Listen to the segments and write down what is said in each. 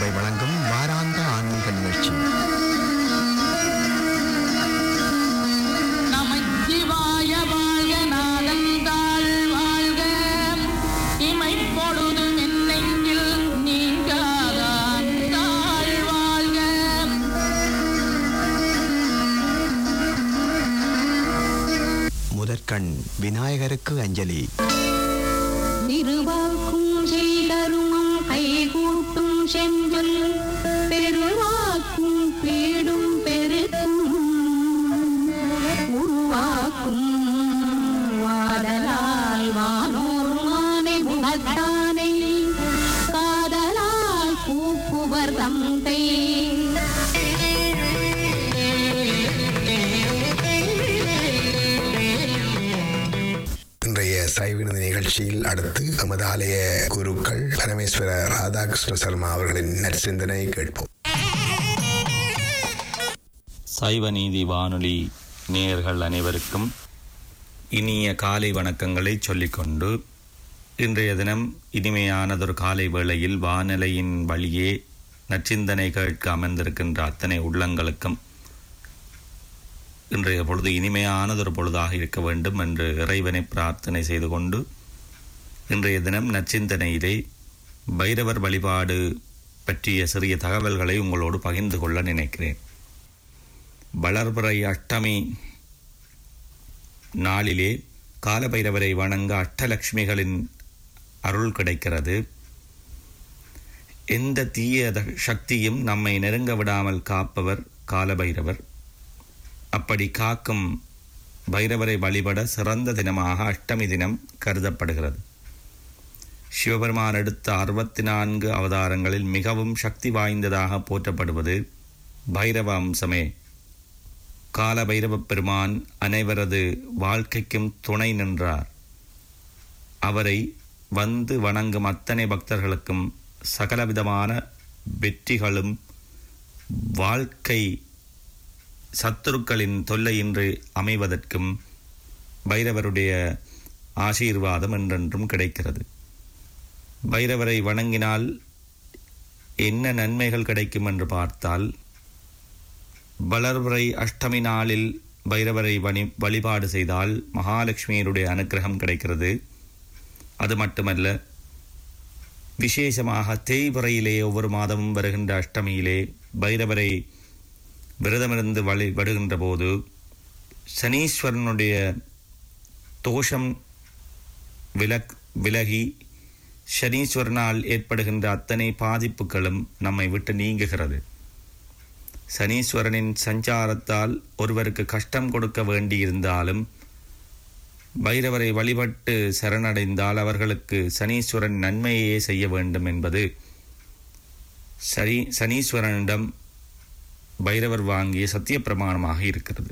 பரம்பரை வழங்கும் வாராந்த ஆன்மீக நிகழ்ச்சி நமச்சிவாய வாழ்க நாதந்தாள் வாழ்க இமைப்பொழுதும் என்னெங்கில் நீங்காதான் தாழ் வாழ்க முதற்கண் விநாயகருக்கு அஞ்சலி திருவாக்கும் செய்தருமம் கைகூட்டும் செஞ்சொல் பெருவாக்கும் பீடும் பெருக்கும் உருவாக்கும் வாடலால் வானோர் மானை குணத்தானை காதலால் கூப்புவர் தந்தை இன்றைய சைவினது நிகழ்ச்சியில் அடுத்து நமது ஆலய குருக்கள் பரமேஸ்வர ராதாகிருஷ்ண சர்மா அவர்களின் நற்சிந்தனை கேட்போம் சைவ நீதி வானொலி நேயர்கள் அனைவருக்கும் இனிய காலை வணக்கங்களை சொல்லிக்கொண்டு இன்றைய தினம் இனிமையானதொரு காலை வேளையில் வானிலையின் வழியே நச்சிந்தனை கேட்க அமர்ந்திருக்கின்ற அத்தனை உள்ளங்களுக்கும் இன்றைய பொழுது இனிமையானதொரு பொழுதாக இருக்க வேண்டும் என்று இறைவனை பிரார்த்தனை செய்து கொண்டு இன்றைய தினம் நச்சிந்தனையிலே பைரவர் வழிபாடு பற்றிய சிறிய தகவல்களை உங்களோடு பகிர்ந்து கொள்ள நினைக்கிறேன் வளர்பிறை அஷ்டமி நாளிலே காலபைரவரை வணங்க அஷ்டலக்ஷ்மிகளின் அருள் கிடைக்கிறது எந்த தீய த- சக்தியும் நம்மை நெருங்க விடாமல் காப்பவர் காலபைரவர் அப்படி காக்கும் பைரவரை வழிபட சிறந்த தினமாக அஷ்டமி தினம் கருதப்படுகிறது சிவபெருமான் எடுத்த அறுபத்தி நான்கு அவதாரங்களில் மிகவும் சக்தி வாய்ந்ததாக போற்றப்படுவது பைரவ அம்சமே கால பைரவப் பெருமான் அனைவரது வாழ்க்கைக்கும் துணை நின்றார் அவரை வந்து வணங்கும் அத்தனை பக்தர்களுக்கும் சகலவிதமான வெற்றிகளும் வாழ்க்கை சத்துருக்களின் தொல்லையின்றி அமைவதற்கும் பைரவருடைய ஆசீர்வாதம் என்றென்றும் கிடைக்கிறது பைரவரை வணங்கினால் என்ன நன்மைகள் கிடைக்கும் என்று பார்த்தால் வளர்வரை அஷ்டமி நாளில் பைரவரை வணி வழிபாடு செய்தால் மகாலட்சுமியினுடைய அனுக்கிரகம் கிடைக்கிறது அது மட்டுமல்ல விசேஷமாக தேய்பிறையிலே ஒவ்வொரு மாதமும் வருகின்ற அஷ்டமியிலே பைரவரை விரதமிருந்து வழிபடுகின்ற போது சனீஸ்வரனுடைய தோஷம் விலக் விலகி சனீஸ்வரனால் ஏற்படுகின்ற அத்தனை பாதிப்புகளும் நம்மை விட்டு நீங்குகிறது சனீஸ்வரனின் சஞ்சாரத்தால் ஒருவருக்கு கஷ்டம் கொடுக்க வேண்டியிருந்தாலும் பைரவரை வழிபட்டு சரணடைந்தால் அவர்களுக்கு சனீஸ்வரன் நன்மையே செய்ய வேண்டும் என்பது சனி சனீஸ்வரனிடம் பைரவர் வாங்கிய சத்திய பிரமாணமாக இருக்கிறது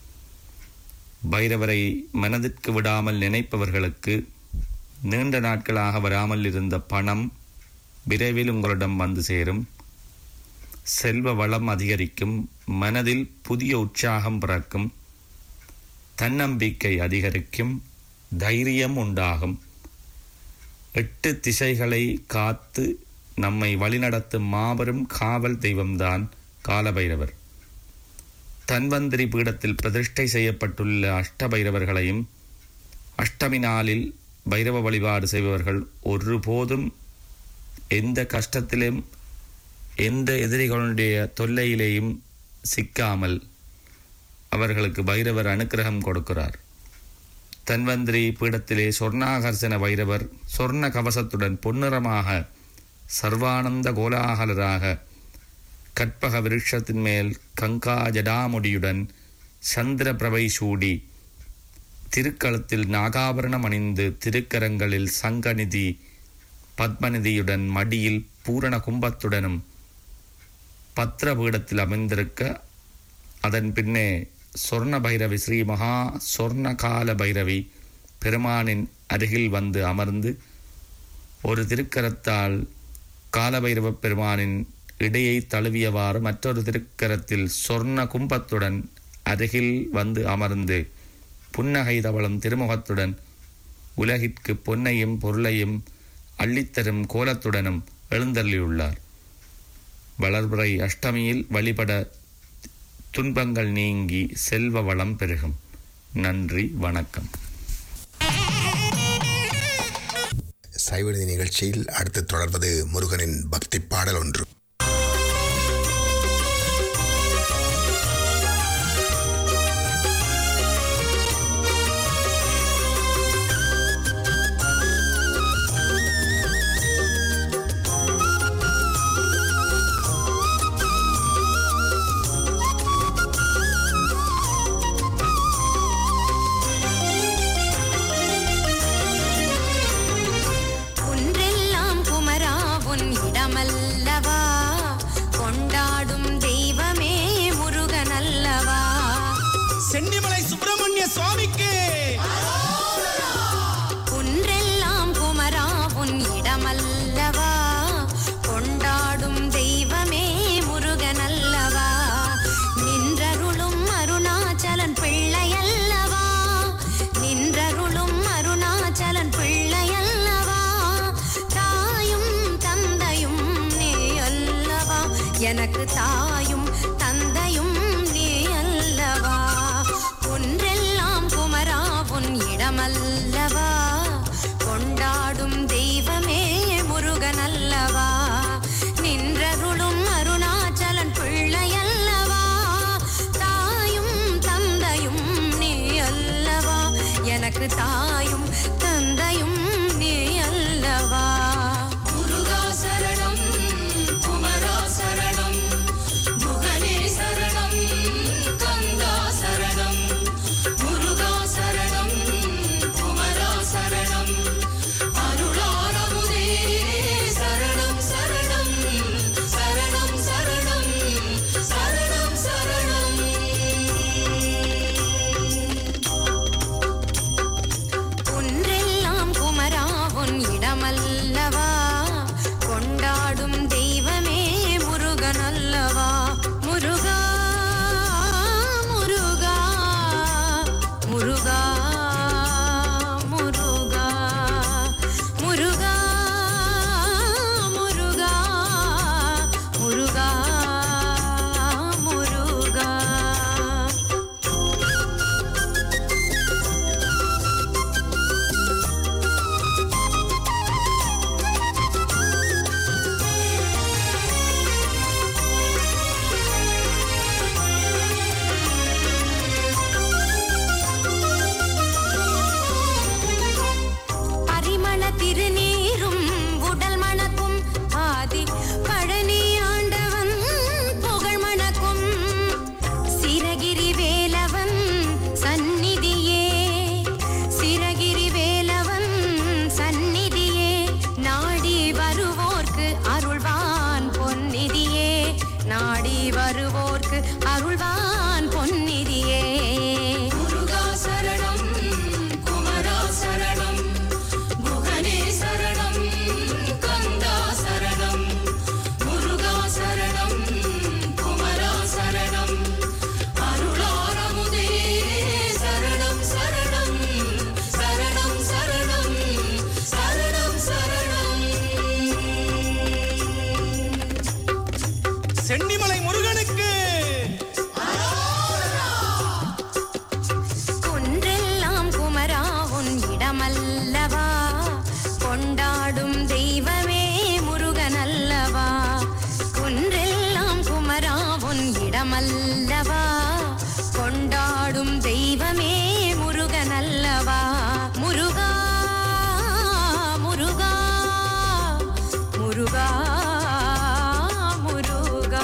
பைரவரை மனதிற்கு விடாமல் நினைப்பவர்களுக்கு நீண்ட நாட்களாக வராமல் இருந்த பணம் விரைவில் உங்களிடம் வந்து சேரும் செல்வ வளம் அதிகரிக்கும் மனதில் புதிய உற்சாகம் பிறக்கும் தன்னம்பிக்கை அதிகரிக்கும் தைரியம் உண்டாகும் எட்டு திசைகளை காத்து நம்மை வழிநடத்தும் மாபெரும் காவல் தெய்வம்தான் காலபைரவர் தன்வந்திரி பீடத்தில் பிரதிஷ்டை செய்யப்பட்டுள்ள அஷ்டபைரவர்களையும் அஷ்டமி நாளில் பைரவ வழிபாடு செய்பவர்கள் ஒருபோதும் எந்த கஷ்டத்திலும் எந்த எதிரிகளுடைய தொல்லையிலேயும் சிக்காமல் அவர்களுக்கு பைரவர் அனுக்கிரகம் கொடுக்கிறார் தன்வந்திரி பீடத்திலே சொர்ணாகர்ஷண பைரவர் சொர்ண கவசத்துடன் பொன்னிறமாக சர்வானந்த கோலாகலராக கற்பக விருட்சத்தின் மேல் கங்கா ஜடாமுடியுடன் சந்திர பிரபை சூடி திருக்களத்தில் நாகாபரணம் அணிந்து திருக்கரங்களில் சங்கநிதி பத்மநிதியுடன் மடியில் பூரண கும்பத்துடனும் பத்திரபீடத்தில் அமைந்திருக்க அதன் பின்னே சொர்ண பைரவி ஸ்ரீ மகா சொர்ணகால பைரவி பெருமானின் அருகில் வந்து அமர்ந்து ஒரு திருக்கரத்தால் காலபைரவ பெருமானின் இடையை தழுவியவாறு மற்றொரு திருக்கரத்தில் சொர்ண கும்பத்துடன் அருகில் வந்து அமர்ந்து புன்னகை தவளம் திருமுகத்துடன் உலகிற்கு பொன்னையும் பொருளையும் அள்ளித்தரும் கோலத்துடனும் எழுந்தள்ளியுள்ளார் வளர்பிறை அஷ்டமியில் வழிபட துன்பங்கள் நீங்கி செல்வ வளம் பெருகும் நன்றி வணக்கம் சைவநிதி நிகழ்ச்சியில் அடுத்து தொடர்வது முருகனின் பக்தி பாடல் ஒன்று ஒன்றெல்லாம் குமரா உன் இடமல்லவா கொண்டாடும் தெய்வமே முருகனல்லவா சென்னிமலை சுப்பிரமணிய சுவாமிக்கு ஒன்றெல்லாம் குமரா உன் இடமல்லவா கொண்டாடும் தெய்வமே முருகனல்லவா நின்றருளும் அருணாச்சலன் பிள்ளையல்லவா நின்றருளும் அருணாச்சலன் பிள்ளையல்லவா தாயும் தந்தையும் நீ அல்லவா எனக்கு தாயும் தந்தையும் நீ அல்லவா ஒன்றெல்லாம் குமரா உன் இடமல்லவா கொண்டாடும் தெய்வமே முருகனல்லவா நின்றருளும் அருணாச்சலன் பிள்ளையல்லவா தாயும் தந்தையும் நீ அல்லவா எனக்கு தாயும் தந்தையும் நீ அல்லவா முருகா சரணம் குமரா சரணம் முகனே சரணம் கங்கா சரணம் முருகா சரணம் குமரா சரணம் அருளாரமுதே சரணம் சரணம் சரணம் சரணம் சரணம் சரணம் ஒன்றெல்லாம் குமரா உன் இடமல்லவா கொண்டாடும் தெய்வமே முருகனல்லவா முருகா முருகா முருகா முருகா முருகா முருகா முருகா முருகா பரிமள திருநீரும் உடல் மணக்கும் ஆதி பழனி ஆண்டவன் புகழ் மணக்கும் சிரகிரி வேலவன் சந்நிதியே சிரகிரி வேலவன் சந்நிதியே நாடி வருவோர்க்கு அருள்வான் பொன்னிதியே நாடி வருவோர்க்கு அருள்வான் பொன்னிதியே முருகா சரணம் குமரா சரணம் குகனே சரணம் கந்தா சரணம் முருகா சரணம் குமரா சரணம் அருளாரமுதே சரணம் சரணம் சரணம் சரணம் சரணம் சரணம் சென்னிமலை முருகனுக்கு ஒன்றெல்லாம் குமரா உன் இடமல்லவா கொண்டாடும் தெய்வமே முருகனல்லவா ஒன்றெல்லாம் குமரா உன் இடமல்லவா கொண்டாடும் தெய்வமே முருகனல்லவா முருகா முருகா முருகா முருகா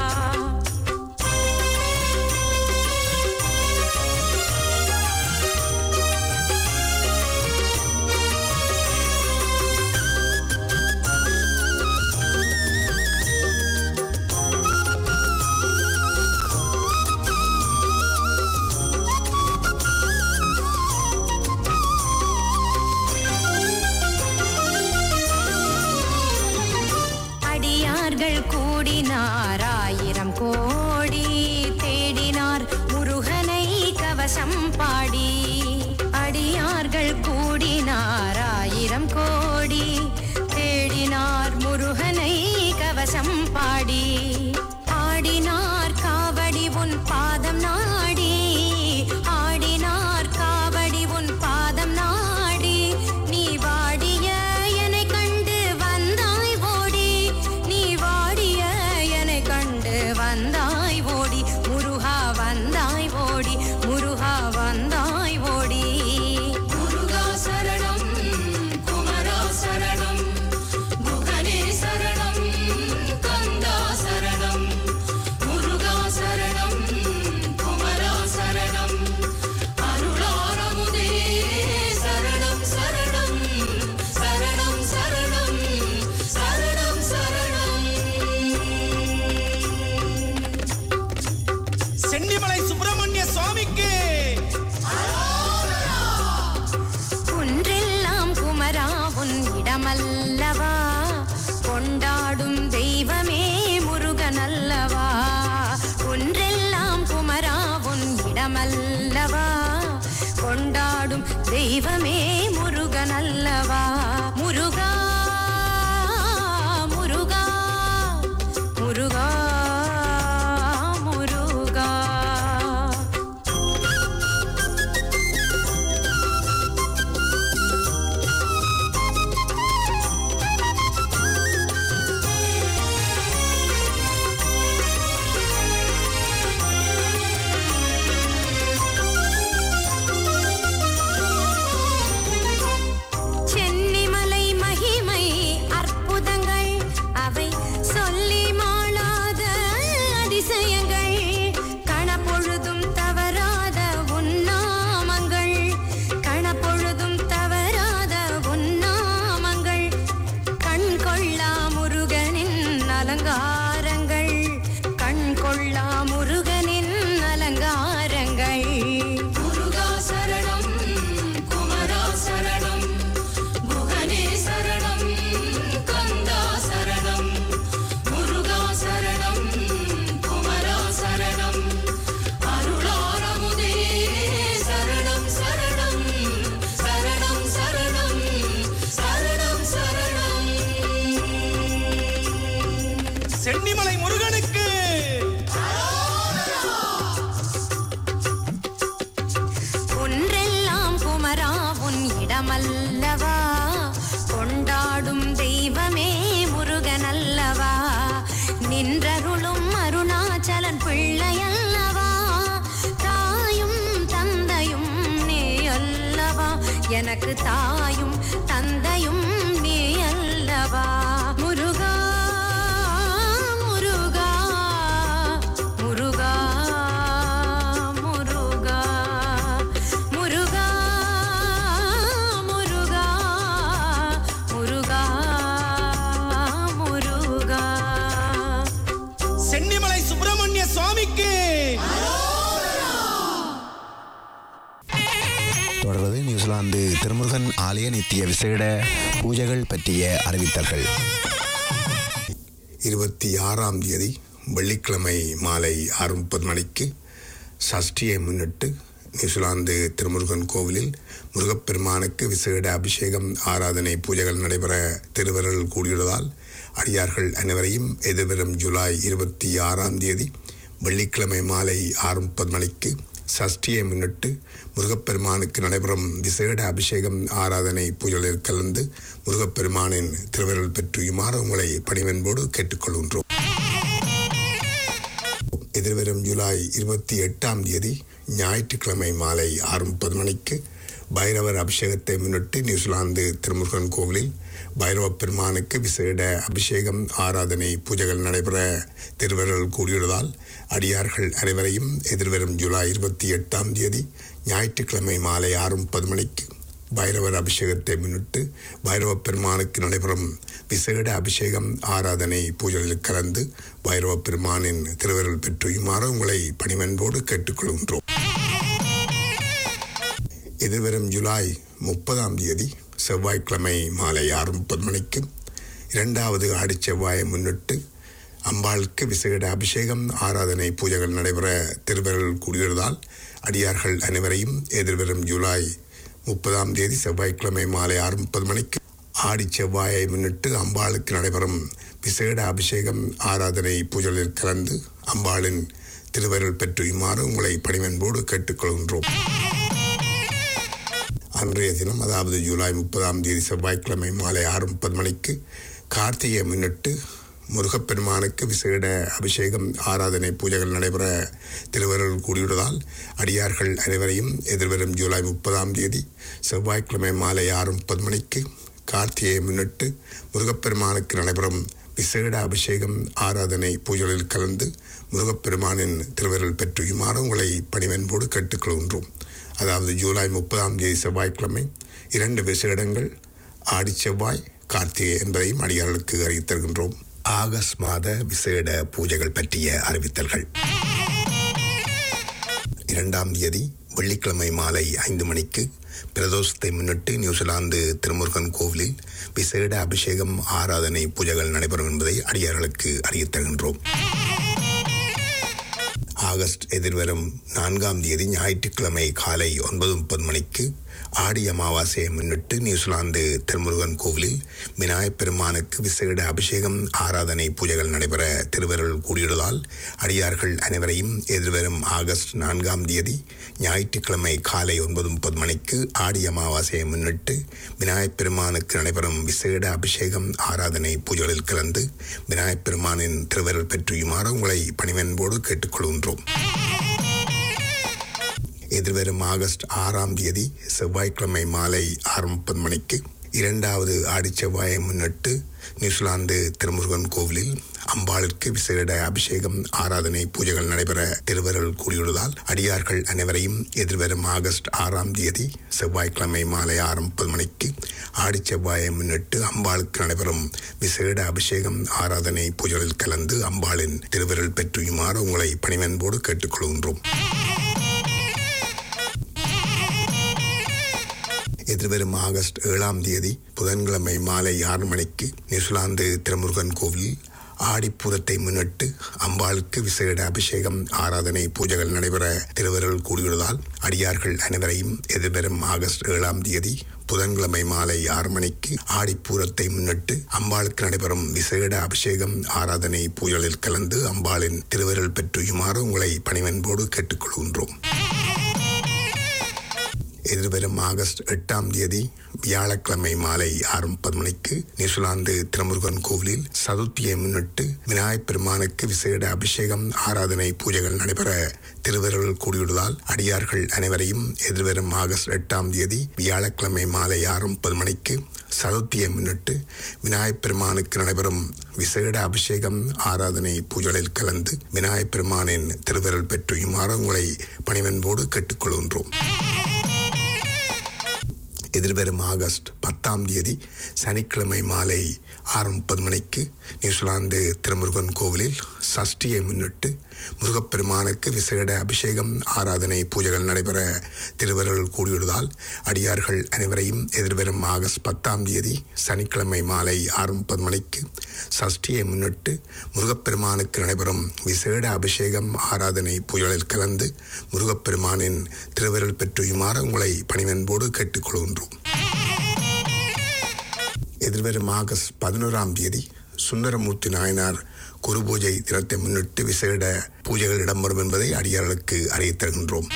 அடியார்கள் கூடினார் ஆயிரம் கோடி தேடினார் முருகனை கவசம் பாடி அடியார்கள் கூடினார் ஆயிரம் கோடி தேடினார் முருகனை கவசம் பாடி உன் பாதம் நாடி ஆடினார் காவடி உன் பாதம் நாடி நீ வாடிய என்னை கண்டு வந்தாய் ஓடி நீ வாடிய என்னை கண்டு வந்தாய் ஓடி முருகா வந்தாய் ஓடி முருகா வந்தாய் ஓடி முருகா சரணம் குமரா சரணம் முகனே சரணம் கந்தா சரணம் முருகா சரணம் குமரா சரணம் அருளாரமுதே சரணம் சரணம் சரணம் சரணம் சரணம் சரணம் சென்னிமலை சுப்பிரமணிய சுவாமிக்கு குன்றெல்லாம் குமரா உன் இடமல்லவா கொண்டாடும் தெய்வமே முருகனல்லவா குன்றெல்லாம் குமரா உன் இடமல்லவா கொண்டாடும் தெய்வமே முருகனல்லவா முருகா முருகா முருகா முருகா சென்னிமலை மகிமை அற்புதங்கள் அவை சொல்லி மாளாத அதிசயங்கள் கணப்பொழுதும் தவறாத உன்னாமங்கள் கணப்பொழுதும் தவறாத உன்னாமங்கள் கண் கொள்ளா முருகனின் அலங்காரங்கள் கண் கொள்ளா முருகனின் அலங்காரங்கள் முருகா சரணம் குமரா சரணம் முகனே சரணம் கந்தா சரணம் முருகா சரணம் குமரா சரணம் அருளாரமுதே சரணம் சரணம் சரணம் சரணம் சரணம் சரணம் சென்னிமலை முருகனுக்கு ஒன்றெல்லாம் குமரா உன் இடமல்லவா கொண்டாடும் தெய்வமே முருகனல்லவா நின்றருளும் அருணாச்சலன் பிள்ளையல்லவா தாயும் தந்தையும் நீ அல்லவா எனக்கு தாயும் தந்தையும் நீ அல்லவா முருகா முருகா முருகா முருகா முருகா முருகா முருகா முருகா சென்னிமலை சுப்பிரமணிய சுவாமிக்கு தொடர்வது நியூசிலாந்து திருமுருகன் ஆலய நித்திய விசேட பூஜைகள் பற்றிய அறிவித்தல்கள் இருபத்தி ஆறாம் தேதி வெள்ளிக்கிழமை மாலை ஆறு முப்பது மணிக்கு சஷ்டியை முன்னிட்டு நியூசிலாந்து திருமுருகன் கோவிலில் முருகப்பெருமானுக்கு விசேட அபிஷேகம் ஆராதனை பூஜைகள் நடைபெற திருவருள் கூடியுள்ளதால் அடியார்கள் அனைவரையும் எதிர்வரும் ஜூலை இருபத்தி ஆறாம் தேதி வெள்ளிக்கிழமை மாலை ஆறு முப்பது மணிக்கு சஷ்டியை முன்னிட்டு முருகப்பெருமானுக்கு நடைபெறும் விசேட அபிஷேகம் ஆராதனை பூஜைகளில் கலந்து முருகப்பெருமானின் திருவருள் பெற்றுயுமாறு உங்களை பணிவன்போடு கேட்டுக்கொள்கின்றோம் எதிர்வரும் ஜூலை இருபத்தி எட்டாம் தேதி ஞாயிற்றுக்கிழமை மாலை ஆறு முப்பது மணிக்கு பைரவர் அபிஷேகத்தை முன்னிட்டு நியூசிலாந்து திருமுருகன் கோவிலில் பைரவ பெருமானுக்கு விசேட அபிஷேகம் ஆராதனை பூஜைகள் நடைபெற திருவருள் கூடியுள்ளதால் அடியார்கள் அனைவரையும் எதிர்வரும் ஜூலை இருபத்தி எட்டாம் தேதி ஞாயிற்றுக்கிழமை மாலை ஆறு முப்பது மணிக்கு பைரவர் அபிஷேகத்தை முன்னிட்டு பைரவ பெருமானுக்கு நடைபெறும் விசேட அபிஷேகம் ஆராதனை பூஜைகளில் கலந்து பைரவ பெருமானின் திருவருள் பெற்றுயுமாறு உங்களை பணிவன்போடு கேட்டுக்கொள்கின்றோம் எதிர்வரும் ஜூலை முப்பதாம் தேதி செவ்வாய்க்கிழமை மாலை ஆறு முப்பது மணிக்கு இரண்டாவது ஆடிச் செவ்வாயை முன்னிட்டு அம்பாளுக்கு விசேட அபிஷேகம் ஆராதனை பூஜைகள் நடைபெற திருவருள் கூடியுள்ளதால் அடியார்கள் அனைவரையும் எதிர்வரும் ஜூலை முப்பதாம் தேதி செவ்வாய்க்கிழமை மாலை ஆறு முப்பது மணிக்கு ஆடி செவ்வாயை முன்னிட்டு அம்பாளுக்கு நடைபெறும் விசேட அபிஷேகம் ஆராதனை பூஜைகளில் கலந்து அம்பாளின் திருவருள் பெற்றுமாறு உங்களை பணிவன்போடு கேட்டுக்கொள்கின்றோம் அன்றைய தினம் அதாவது ஜூலை முப்பதாம் தேதி செவ்வாய்க்கிழமை மாலை ஆறு முப்பது மணிக்கு கார்த்திகையை முன்னிட்டு முருகப்பெருமானுக்கு விசேட அபிஷேகம் ஆராதனை பூஜைகள் நடைபெற திருவருள் கூடியுள்ளதால் அடியார்கள் அனைவரையும் எதிர்வரும் ஜூலை முப்பதாம் தேதி செவ்வாய்க்கிழமை மாலை ஆறு முப்பது மணிக்கு கார்த்திகையை முன்னிட்டு முருகப்பெருமானுக்கு நடைபெறும் விசேட அபிஷேகம் ஆராதனை பூஜைகளில் கலந்து முருகப்பெருமானின் திருவருள் பெற்றுமாறு உங்களை பணிவன்போடு கேட்டுக்கொள்கின்றோம் அதாவது ஜூலை முப்பதாம் தேதி செவ்வாய்க்கிழமை இரண்டு விசேடங்கள் ஆடி செவ்வாய் கார்த்திகை என்பதையும் அடியார்களுக்கு அறிவித்தருகின்றோம் ஆகஸ்ட் மாத விசேட பூஜைகள் பற்றிய அறிவித்தல்கள் இரண்டாம் தேதி வெள்ளிக்கிழமை மாலை ஐந்து மணிக்கு பிரதோஷத்தை முன்னிட்டு நியூசிலாந்து திருமுருகன் கோவிலில் விசேட அபிஷேகம் ஆராதனை பூஜைகள் நடைபெறும் என்பதை அடியார்களுக்கு அறிவித்தருகின்றோம் ஆகஸ்ட் எதிர்வரும் நான்காம் தேதி ஞாயிற்றுக்கிழமை காலை ஒன்பது முப்பது மணிக்கு ஆடி அமாவாசையை முன்னிட்டு நியூசிலாந்து திருமுருகன் கோவிலில் விநாயகப் பெருமானுக்கு விசேட அபிஷேகம் ஆராதனை பூஜைகள் நடைபெற திருவருள் கூடியுள்ளதால் அடியார்கள் அனைவரையும் எதிர்வரும் ஆகஸ்ட் நான்காம் தேதி ஞாயிற்றுக்கிழமை காலை ஒன்பது முப்பது மணிக்கு ஆடி அமாவாசையை முன்னிட்டு விநாயகப் பெருமானுக்கு நடைபெறும் விசேட அபிஷேகம் ஆராதனை பூஜைகளில் கலந்து விநாயகப் பெருமானின் திருவருள் பெற்றுமாறு உங்களை பணிவன்போடு கேட்டுக்கொள்கின்றோம் எதிர்வரும் ஆகஸ்ட் ஆறாம் தேதி செவ்வாய்க்கிழமை மாலை ஆறு முப்பது மணிக்கு இரண்டாவது ஆடி செவ்வாயை முன்னிட்டு நியூசிலாந்து திருமுருகன் கோவிலில் அம்பாளிற்கு விசேட அபிஷேகம் ஆராதனை பூஜைகள் நடைபெற திருவருள் கூடியுள்ளதால் அடியார்கள் அனைவரையும் எதிர்வரும் ஆகஸ்ட் ஆறாம் தேதி செவ்வாய்க்கிழமை மாலை ஆறு முப்பது மணிக்கு ஆடி செவ்வாயை முன்னிட்டு அம்பாளுக்கு நடைபெறும் விசேட அபிஷேகம் ஆராதனை பூஜைகளில் கலந்து அம்பாளின் திருவருள் பெற்றுமாறு உங்களை பணிவன்போடு கேட்டுக்கொள்கின்றோம் எதிர்வரும் ஆகஸ்ட் ஏழாம் தேதி புதன்கிழமை மாலை ஆறு மணிக்கு நியூசிலாந்து திருமுருகன் கோவில் ஆடிப்பூரத்தை முன்னிட்டு அம்பாளுக்கு விசேட அபிஷேகம் ஆராதனை பூஜைகள் நடைபெற திருவருள் கூடியுள்ளதால் அடியார்கள் அனைவரையும் எதிர்வரும் ஆகஸ்ட் ஏழாம் தேதி புதன்கிழமை மாலை ஆறு மணிக்கு ஆடிப்பூரத்தை முன்னிட்டு அம்பாளுக்கு நடைபெறும் விசேட அபிஷேகம் ஆராதனை பூஜைகளில் கலந்து அம்பாளின் திருவருள் பெற்றுமாறு உங்களை பணிவன்போடு கேட்டுக்கொள்கின்றோம் எதிர்வரும் ஆகஸ்ட் எட்டாம் தேதி வியாழக்கிழமை மாலை ஆறு முப்பது மணிக்கு நியூசிலாந்து திருமுருகன் கோவிலில் சதுர்த்தியை முன்னிட்டு விநாயகப் பெருமானுக்கு விசேட அபிஷேகம் ஆராதனை பூஜைகள் நடைபெற திருவருள் கூடியுள்ளதால் அடியார்கள் அனைவரையும் எதிர்வரும் ஆகஸ்ட் எட்டாம் தேதி வியாழக்கிழமை மாலை ஆறு முப்பது மணிக்கு சதுர்த்தியை முன்னிட்டு விநாயகப் பெருமானுக்கு நடைபெறும் விசேட அபிஷேகம் ஆராதனை பூஜைகளில் கலந்து விநாயகப் பெருமானின் திருவருள் பெற்றுமாறு உங்களை பணிவன்போடு கேட்டுக்கொள்கின்றோம் எதிர்வரும் ஆகஸ்ட் பத்தாம் தேதி சனிக்கிழமை மாலை ஆறு முப்பது மணிக்கு நியூசிலாந்து திருமுருகன் கோவிலில் சஷ்டியை முன்னிட்டு முருகப்பெருமானுக்கு விசேட அபிஷேகம் ஆராதனை பூஜைகள் நடைபெற திருவருள் கூடியுள்ளதால் அடியார்கள் அனைவரையும் எதிர்வரும் ஆகஸ்ட் பத்தாம் தேதி சனிக்கிழமை மாலை ஆறு முப்பது மணிக்கு சஷ்டியை முன்னிட்டு முருகப்பெருமானுக்கு நடைபெறும் விசேட அபிஷேகம் ஆராதனை பூஜைகளில் கலந்து முருகப்பெருமானின் திருவருள் பெற்றுமாறு உங்களை பணிவன்போடு கேட்டுக்கொள்கின்றோம் எதிர்வரும் ஆகஸ்ட் பதினோராம் தேதி சுந்தரமூர்த்தி நாயனார் குரு பூஜை தினத்தை முன்னிட்டு விசேட பூஜைகள் இடம்பெறும் என்பதை அடியார்களுக்கு அறிவித் தருகின்றோம்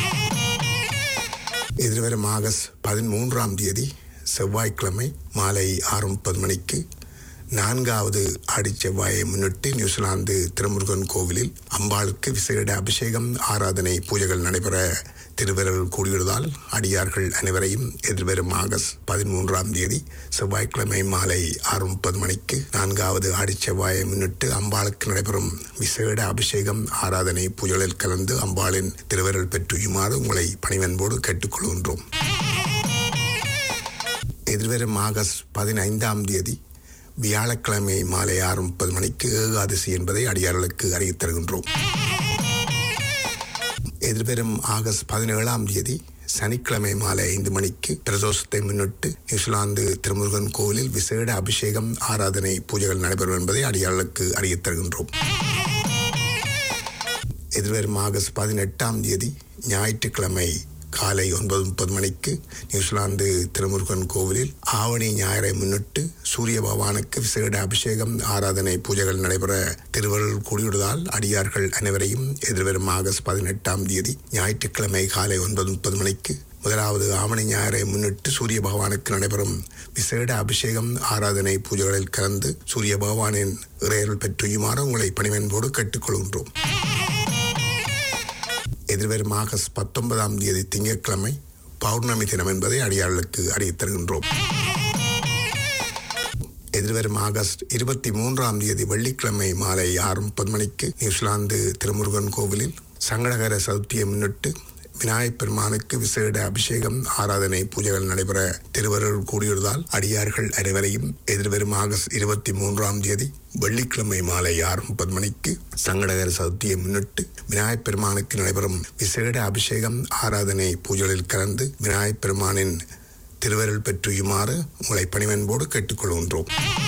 எதிர்வரும் ஆகஸ்ட் பதிமூன்றாம் தேதி செவ்வாய்க்கிழமை மாலை ஆறு முப்பது மணிக்கு நான்காவது ஆடி செவ்வாயை முன்னிட்டு நியூசிலாந்து திருமுருகன் கோவிலில் அம்பாளுக்கு விசேட அபிஷேகம் ஆராதனை பூஜைகள் நடைபெற திருவருள் கூடியுள்ளதால் அடியார்கள் அனைவரையும் எதிர்வரும் ஆகஸ்ட் பதிமூன்றாம் தேதி செவ்வாய்க்கிழமை மாலை ஆறு முப்பது மணிக்கு நான்காவது ஆடி செவ்வாயை முன்னிட்டு அம்பாளுக்கு நடைபெறும் விசேட அபிஷேகம் ஆராதனை பூஜைகளில் கலந்து அம்பாளின் திருவருள் பெற்றுயுமாறு உங்களை பணிவன்போடு கேட்டுக்கொள்கின்றோம் எதிர்வரும் ஆகஸ்ட் பதினைந்தாம் தேதி வியாழக்கிழமை மாலை ஆறு முப்பது மணிக்கு ஏகாதசி என்பதை அடியார்களுக்கு அறிவித் தருகின்றோம் எதிர்வரும் ஆகஸ்ட் பதினேழாம் தேதி சனிக்கிழமை மாலை ஐந்து மணிக்கு பிரதோஷத்தை முன்னிட்டு நியூசிலாந்து திருமுருகன் கோவிலில் விசேட அபிஷேகம் ஆராதனை பூஜைகள் நடைபெறும் என்பதை அடியார்களுக்கு அறிவித் தருகின்றோம் எதிர்வரும் ஆகஸ்ட் பதினெட்டாம் தேதி ஞாயிற்றுக்கிழமை காலை ஒன்பது முப்பது மணிக்கு நியூசிலாந்து திருமுருகன் கோவிலில் ஆவணி ஞாயிறை முன்னிட்டு சூரிய பகவானுக்கு விசேட அபிஷேகம் ஆராதனை பூஜைகள் நடைபெற திருவருள் கூடியுள்ளதால் அடியார்கள் அனைவரையும் எதிர்வரும் ஆகஸ்ட் பதினெட்டாம் தேதி ஞாயிற்றுக்கிழமை காலை ஒன்பது முப்பது மணிக்கு முதலாவது ஆவணி ஞாயிறை முன்னிட்டு சூரிய பகவானுக்கு நடைபெறும் விசேட அபிஷேகம் ஆராதனை பூஜைகளில் கலந்து சூரிய பகவானின் இறையருள் பெற்றுயுமாறு உங்களை பணிவன்போடு கேட்டுக்கொள்கின்றோம் எதிர்வரும் ஆகஸ்ட் பத்தொன்பதாம் தேதி திங்கட்கிழமை பௌர்ணமி தினம் என்பதை அடியார்களுக்கு அறிவித் தருகின்றோம் எதிர்வரும் ஆகஸ்ட் இருபத்தி மூன்றாம் தேதி வெள்ளிக்கிழமை மாலை ஆறு முப்பது மணிக்கு நியூசிலாந்து திருமுருகன் கோவிலில் சங்கடகர சதுர்த்தியை முன்னிட்டு விநாயகப் பெருமானுக்கு விசேட அபிஷேகம் ஆராதனை பூஜைகள் நடைபெற திருவருள் கூடியுள்ளதால் அடியார்கள் அனைவரையும் எதிர்வரும் ஆகஸ்ட் இருபத்தி மூன்றாம் தேதி வெள்ளிக்கிழமை மாலை ஆறு முப்பது மணிக்கு சங்கடகர சதுர்த்தியை முன்னிட்டு விநாயகப் பெருமானுக்கு நடைபெறும் விசேட அபிஷேகம் ஆராதனை பூஜைகளில் கலந்து விநாயகப் பெருமானின் திருவருள் பெற்றுயுமாறு உங்களை பணிவன்போடு கேட்டுக்கொள்கின்றோம்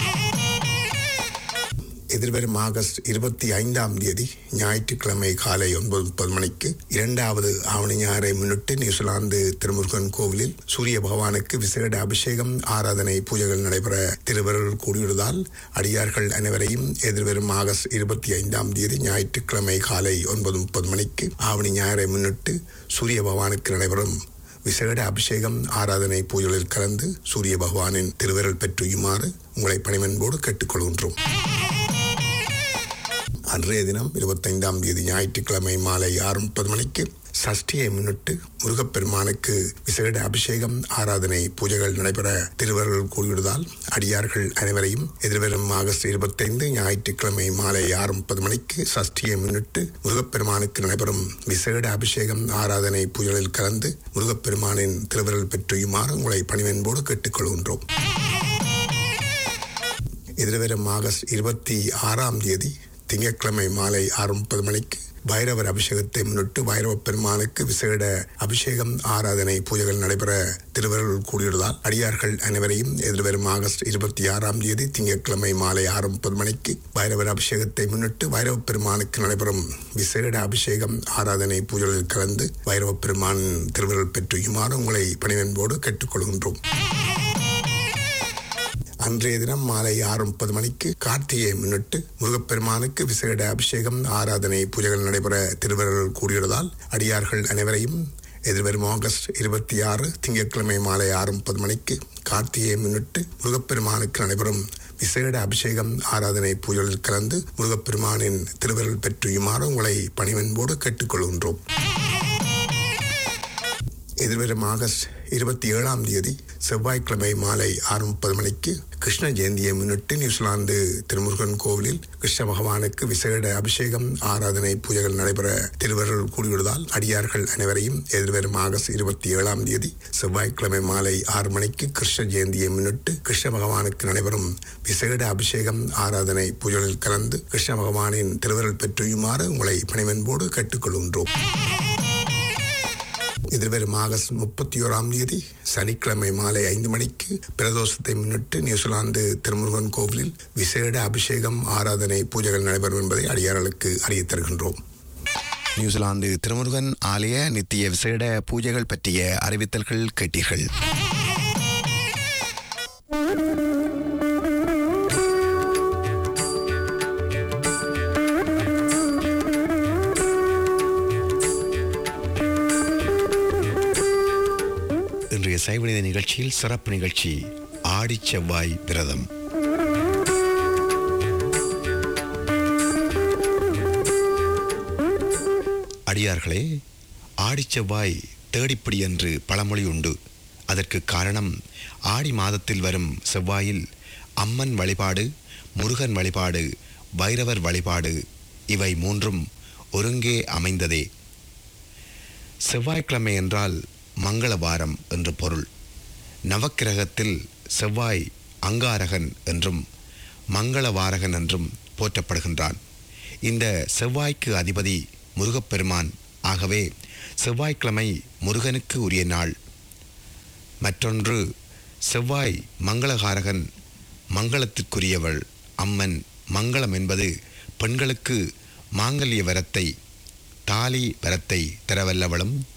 எதிர்வரும் ஆகஸ்ட் இருபத்தி ஐந்தாம் தேதி ஞாயிற்றுக்கிழமை காலை ஒன்பது முப்பது மணிக்கு இரண்டாவது ஆவணி ஞாயிறை முன்னிட்டு நியூசிலாந்து திருமுருகன் கோவிலில் சூரிய பகவானுக்கு விசேட அபிஷேகம் ஆராதனை பூஜைகள் நடைபெற திருவருள் கூடியுள்ளதால் அடியார்கள் அனைவரையும் எதிர்வரும் ஆகஸ்ட் இருபத்தி ஐந்தாம் தேதி ஞாயிற்றுக்கிழமை காலை ஒன்பது முப்பது மணிக்கு ஆவணி ஞாயிறை முன்னிட்டு சூரிய பகவானுக்கு நடைபெறும் விசேட அபிஷேகம் ஆராதனை பூஜைகளில் கலந்து சூரிய பகவானின் திருவிரல் பெற்றுயுமாறு உங்களை பணிவன்போடு கேட்டுக்கொள்கின்றோம் அன்றைய தினம் இருபத்தைந்தாம் தேதி ஞாயிற்றுக்கிழமை மாலை ஆறு முப்பது மணிக்கு சஷ்டியை முன்னிட்டு முருகப்பெருமானுக்கு விசேட அபிஷேகம் ஆராதனை பூஜைகள் நடைபெற திருவருள் கூறியுள்ளதால் அடியார்கள் அனைவரையும் எதிர்வரும் ஆகஸ்ட் இருபத்தைந்து ஞாயிற்றுக்கிழமை மாலை ஆறு முப்பது மணிக்கு சஷ்டியை முன்னிட்டு முருகப்பெருமானுக்கு நடைபெறும் விசேட அபிஷேகம் ஆராதனை பூஜைகளில் கலந்து முருகப்பெருமானின் திருவருள் பெற்றுயுமாறு உங்களை பணிவன்போடு கேட்டுக்கொள்கின்றோம் எதிர்வரும் ஆகஸ்ட் இருபத்தி ஆறாம் தேதி திங்கட்கிழமை மாலை ஆறு முப்பது மணிக்கு பைரவர் அபிஷேகத்தை முன்னிட்டு பைரவ பெருமானுக்கு விசேட அபிஷேகம் ஆராதனை பூஜைகள் நடைபெற திருவருள் கூடியுள்ளதால் அடியார்கள் அனைவரையும் எதிர்வரும் ஆகஸ்ட் இருபத்தி ஆறாம் தேதி திங்கட்கிழமை மாலை ஆறு முப்பது மணிக்கு பைரவர் அபிஷேகத்தை முன்னிட்டு பைரவ பெருமானுக்கு நடைபெறும் விசேட அபிஷேகம் ஆராதனை பூஜைகளில் கலந்து பைரவ பெருமான் திருவருள் பெற்றுயுமாறு உங்களை பணிவன்போடு கேட்டுக்கொள்கின்றோம் அன்றைய தினம் மாலை ஆறு முப்பது மணிக்கு கார்த்திகையை முன்னிட்டு முருகப்பெருமானுக்கு விசேட அபிஷேகம் ஆராதனை பூஜைகள் நடைபெற திருவருள் கூடியுள்ளதால் அடியார்கள் அனைவரையும் எதிர்வரும் ஆகஸ்ட் இருபத்தி ஆறு திங்கட்கிழமை மாலை ஆறு முப்பது மணிக்கு கார்த்திகையை முன்னிட்டு முருகப்பெருமானுக்கு நடைபெறும் விசேட அபிஷேகம் ஆராதனை பூஜைகளில் கலந்து முருகப்பெருமானின் திருவருள் பெற்றுயுமாறு உங்களை பணிவன்போடு கேட்டுக்கொள்கின்றோம் எதிர்வரும் ஆகஸ்ட் இருபத்தி ஏழாம் தேதி செவ்வாய்க்கிழமை மாலை ஆறு முப்பது மணிக்கு கிருஷ்ண ஜெயந்தியை முன்னிட்டு நியூசிலாந்து திருமுருகன் கோவிலில் கிருஷ்ண பகவானுக்கு விசேட அபிஷேகம் ஆராதனை பூஜைகள் நடைபெற திருவருள் கூடியுள்ளதால் அடியார்கள் அனைவரையும் எதிர்வரும் ஆகஸ்ட் இருபத்தி ஏழாம் தேதி செவ்வாய்க்கிழமை மாலை ஆறு மணிக்கு கிருஷ்ண ஜெயந்தியை முன்னிட்டு கிருஷ்ண பகவானுக்கு நடைபெறும் விசேட அபிஷேகம் ஆராதனை பூஜைகளில் கலந்து கிருஷ்ண பகவானின் திருவருள் பெற்றுயுமாறு உங்களை பணிவன்போடு கேட்டுக்கொள்கின்றோம் எதிர்வரும் ஆகஸ்ட் முப்பத்தி ஓராம் தேதி சனிக்கிழமை மாலை ஐந்து மணிக்கு பிரதோஷத்தை முன்னிட்டு நியூசிலாந்து திருமுருகன் கோவிலில் விசேட அபிஷேகம் ஆராதனை பூஜைகள் நடைபெறும் என்பதை அடியார்களுக்கு அறியத் தருகின்றோம் நியூசிலாந்து திருமுருகன் ஆலய நித்திய விசேட பூஜைகள் பற்றிய அறிவித்தல்கள் கேட்டீர்கள் இன்றைய சைவநிதி நிகழ்ச்சியில் சிறப்பு நிகழ்ச்சி ஆடிச் செவ்வாய் விரதம் அடியார்களே ஆடிச் செவ்வாய் தேடிப்பிடி என்று பழமொழி உண்டு அதற்கு காரணம் ஆடி மாதத்தில் வரும் செவ்வாயில் அம்மன் வழிபாடு முருகன் வழிபாடு பைரவர் வழிபாடு இவை மூன்றும் ஒருங்கே அமைந்ததே செவ்வாய்க்கிழமை என்றால் மங்கள வாரம் என்று பொருள் நவக்கிரகத்தில் செவ்வாய் அங்காரகன் என்றும் மங்களவாரகன் என்றும் போற்றப்படுகின்றான் இந்த செவ்வாய்க்கு அதிபதி முருகப்பெருமான் ஆகவே செவ்வாய்க்கிழமை முருகனுக்கு உரிய நாள் மற்றொன்று செவ்வாய் மங்களகாரகன் மங்களத்திற்குரியவள் அம்மன் மங்களம் என்பது பெண்களுக்கு மாங்கல்ய வரத்தை தாலி வரத்தை தரவல்லவளும்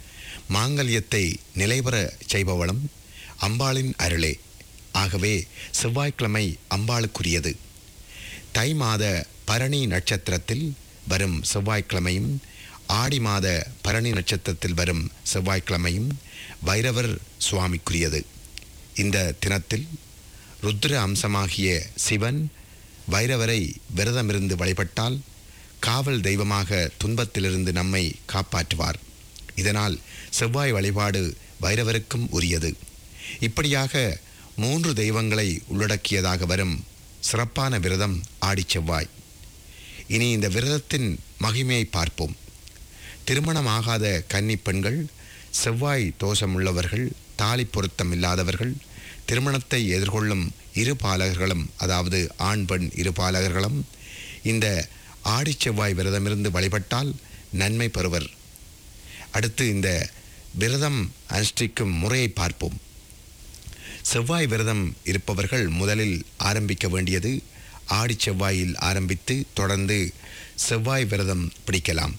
மாங்கல்யத்தை நிலைபெற செய்பவளும் அம்பாளின் அருளே ஆகவே செவ்வாய்க்கிழமை அம்பாளுக்குரியது தை மாத பரணி நட்சத்திரத்தில் வரும் செவ்வாய்க்கிழமையும் ஆடி மாத பரணி நட்சத்திரத்தில் வரும் செவ்வாய்க்கிழமையும் பைரவர் சுவாமிக்குரியது இந்த தினத்தில் ருத்ர அம்சமாகிய சிவன் பைரவரை விரதமிருந்து வழிபட்டால் காவல் தெய்வமாக துன்பத்திலிருந்து நம்மை காப்பாற்றுவார் இதனால் செவ்வாய் வழிபாடு பைரவருக்கும் உரியது இப்படியாக மூன்று தெய்வங்களை உள்ளடக்கியதாக வரும் சிறப்பான விரதம் ஆடிச் செவ்வாய் இனி இந்த விரதத்தின் மகிமையை பார்ப்போம் திருமணமாகாத கன்னி பெண்கள் செவ்வாய் தோஷமுள்ளவர்கள் தாலி பொருத்தம் இல்லாதவர்கள் திருமணத்தை எதிர்கொள்ளும் இரு பாலகர்களும் அதாவது ஆண் பெண் இரு பாலகர்களும் இந்த ஆடிச் செவ்வாய் விரதமிருந்து வழிபட்டால் நன்மை பெறுவர் அடுத்து இந்த விரதம் அனுஷ்டிக்கும் முறையை பார்ப்போம் செவ்வாய் விரதம் இருப்பவர்கள் முதலில் ஆரம்பிக்க வேண்டியது ஆடிச் செவ்வாயில் ஆரம்பித்து தொடர்ந்து செவ்வாய் விரதம் பிடிக்கலாம்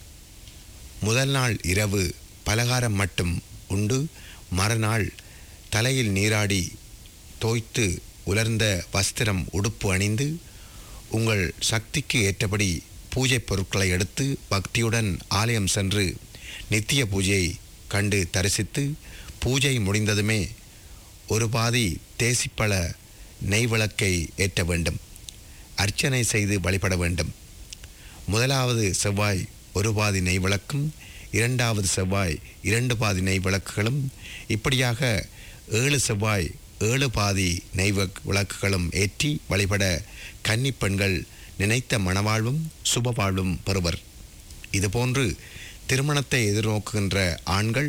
முதல் நாள் இரவு பலகாரம் மட்டும் உண்டு மறுநாள் தலையில் நீராடி தோய்த்து உலர்ந்த வஸ்திரம் உடுப்பு அணிந்து உங்கள் சக்திக்கு ஏற்றபடி பூஜை பொருட்களை எடுத்து பக்தியுடன் ஆலயம் சென்று நித்திய பூஜையை கண்டு தரிசித்து பூஜை முடிந்ததுமே ஒரு பாதி தேசிப்பழ நெய் விளக்கை ஏற்ற வேண்டும் அர்ச்சனை செய்து வழிபட வேண்டும் முதலாவது செவ்வாய் ஒரு பாதி நெய் விளக்கும் இரண்டாவது செவ்வாய் இரண்டு பாதி நெய் விளக்குகளும் இப்படியாக ஏழு செவ்வாய் ஏழு பாதி நெய் விளக்- விளக்குகளும் ஏற்றி வழிபட கன்னிப் பெண்கள் நினைத்த மணவாழ்வும் சுப வாழ்வும் பெறுவர் இதுபோன்று திருமணத்தை எதிர்நோக்குகின்ற ஆண்கள்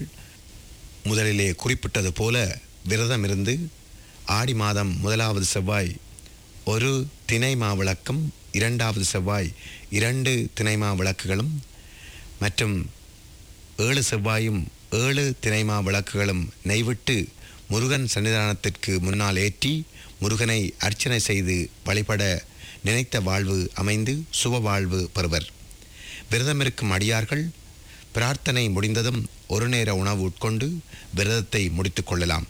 முதலிலே குறிப்பிட்டது போல விரதம் இருந்து ஆடி மாதம் முதலாவது செவ்வாய் ஒரு தினை மாவிளக்கும் இரண்டாவது செவ்வாய் இரண்டு தினைமா விளக்குகளும் மற்றும் ஏழு செவ்வாயும் ஏழு தினைமா விளக்குகளும் நெய்விட்டு முருகன் சன்னிதானத்திற்கு முன்னால் ஏற்றி முருகனை அர்ச்சனை செய்து வழிபட நினைத்த வாழ்வு அமைந்து சுப வாழ்வு பெறுவர் விரதமிருக்கும் அடியார்கள் பிரார்த்தனை முடிந்ததும் ஒரு நேர உணவு உட்கொண்டு விரதத்தை முடித்துக் கொள்ளலாம்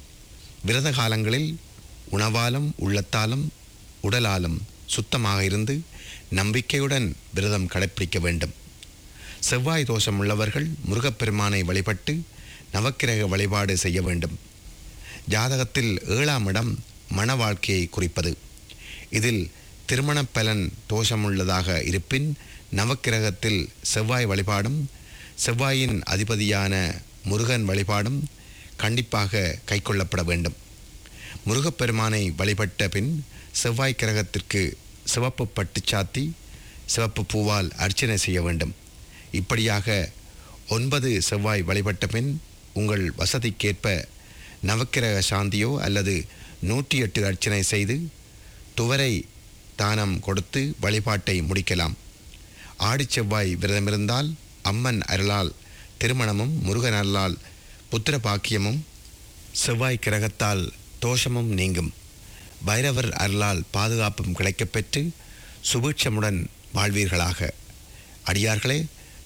விரத காலங்களில் உணவாலும் உள்ளத்தாலும் உடலாலும் சுத்தமாக இருந்து நம்பிக்கையுடன் விரதம் கடைப்பிடிக்க வேண்டும் செவ்வாய் தோஷம் உள்ளவர்கள் முருகப்பெருமானை வழிபட்டு நவக்கிரக வழிபாடு செய்ய வேண்டும் ஜாதகத்தில் ஏழாம் இடம் மன வாழ்க்கையை குறிப்பது இதில் திருமணப் பலன் தோஷமுள்ளதாக இருப்பின் நவக்கிரகத்தில் செவ்வாய் வழிபாடும் செவ்வாயின் அதிபதியான முருகன் வழிபாடும் கண்டிப்பாக கைக்கொள்ளப்பட வேண்டும் முருகப்பெருமானை வழிபட்ட பின் செவ்வாய் கிரகத்திற்கு சிவப்பு பட்டு சாத்தி சிவப்பு பூவால் அர்ச்சனை செய்ய வேண்டும் இப்படியாக ஒன்பது செவ்வாய் வழிபட்ட பின் உங்கள் வசதிக்கேற்ப நவக்கிரக சாந்தியோ அல்லது நூற்றி எட்டு அர்ச்சனை செய்து துவரை தானம் கொடுத்து வழிபாட்டை முடிக்கலாம் ஆடிச் செவ்வாய் விரதமிருந்தால் அம்மன் அருளால் திருமணமும் முருகன் அருளால் புத்திர பாக்கியமும் செவ்வாய் கிரகத்தால் தோஷமும் நீங்கும் பைரவர் அருளால் பாதுகாப்பும் கிடைக்கப்பெற்று சுபீட்சமுடன் வாழ்வீர்களாக அடியார்களே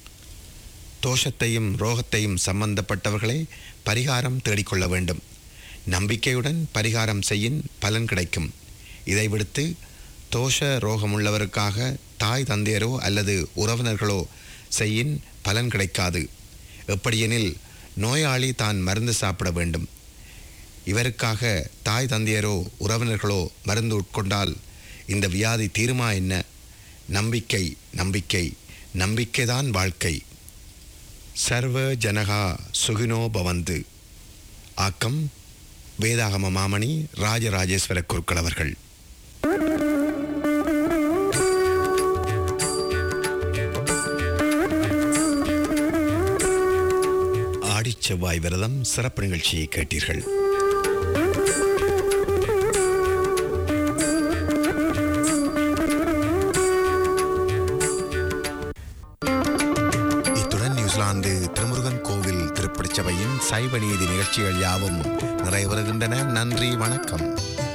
தோஷத்தையும் ரோகத்தையும் சம்பந்தப்பட்டவர்களே பரிகாரம் தேடிக்கொள்ள வேண்டும் நம்பிக்கையுடன் பரிகாரம் செய்யின் பலன் கிடைக்கும் இதை விடுத்து தோஷ ரோகமுள்ளவருக்காக தாய் தந்தையரோ அல்லது உறவினர்களோ செய்யின் பலன் கிடைக்காது எப்படியெனில் நோயாளி தான் மருந்து சாப்பிட வேண்டும் இவருக்காக தாய் தந்தையரோ உறவினர்களோ மருந்து உட்கொண்டால் இந்த வியாதி தீருமா என்ன நம்பிக்கை நம்பிக்கை நம்பிக்கைதான் வாழ்க்கை சர்வ ஜனகா சுகினோ பவந்து ஆக்கம் வேதாகம மாமணி ராஜராஜேஸ்வர குருக்கள் அவர்கள் ஆடிச் செவ்வாய் விரதம் சிறப்பு நிகழ்ச்சியை கேட்டீர்கள் இத்துடன் நியூசிலாந்து திருமுருகன் கோவில் திருப்படிச் சபையின் சைவ நீதி நிகழ்ச்சிகள் யாவும் நிறைவருகின்றன நன்றி வணக்கம்